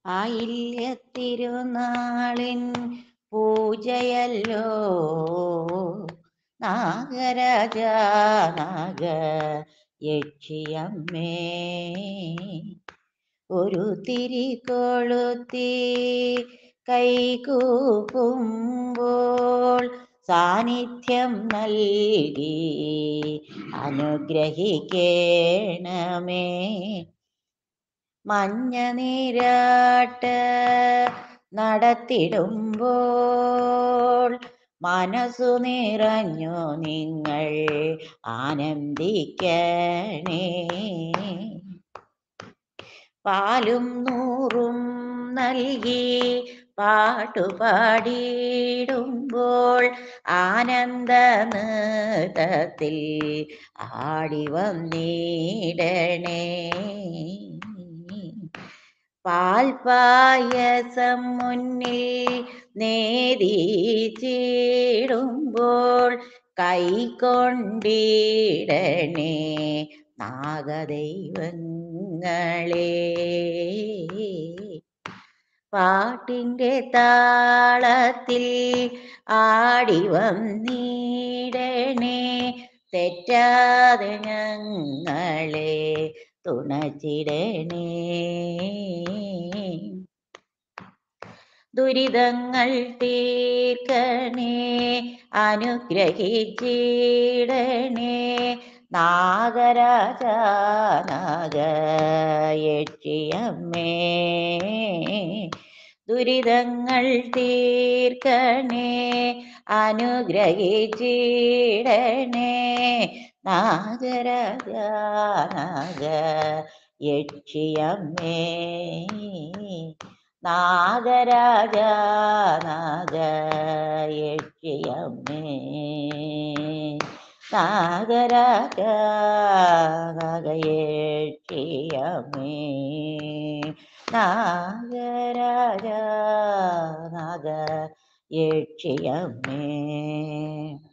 ആയില്യത്തിരുനാളിൻ പൂജയല്ലോ നാഗരാജ നാഗ യക്ഷിയമ്മേ ഒരു തിരി കൊളുത്തി കൈകൂപ്പുമ്പോൾ സാന്നിധ്യം നൽകി അനുഗ്രഹിക്കേണമേ മഞ്ഞ നീരാട്ട് നടത്തിടുമ്പോൾ മനസ്സു നിറഞ്ഞു നിങ്ങൾ ആനന്ദിക്കണേ പാലും നൂറും നൽകി പാട്ടുപാടിയിടുമ്പോൾ ആനന്ദ നൃത്തത്തിൽ ആടി വന്നിടണേ പാൽപായസം മുന്നിൽ നേദിച്ചിടുമ്പോൾ കൈകൊണ്ടിടണേ നാഗദൈവങ്ങളെ പാട്ടിൻ്റെ താളത്തിൽ ആടി വന്നിടണേ തെറ്റാതെ ഞങ്ങളെ തുണച്ചിടണേ ദുരിതങ്ങൾ തീർക്കണേ അനുഗ്രഹിച്ചിടണേ നാഗരാജ നാഗയക്ഷിയമ്മേ ദുരിതങ്ങൾ തീർക്കണേ അനുഗ്രഹിച്ചിടണേ നാഗരാജ നാഗ യക്ഷിയമ്മേ നാഗരാജ നാഗ യക്ഷിയമ്മേ നാഗരാജ നാഗയക്ഷിയമ്മേ നാഗരാജ നാഗ യക്ഷിയമ്മേ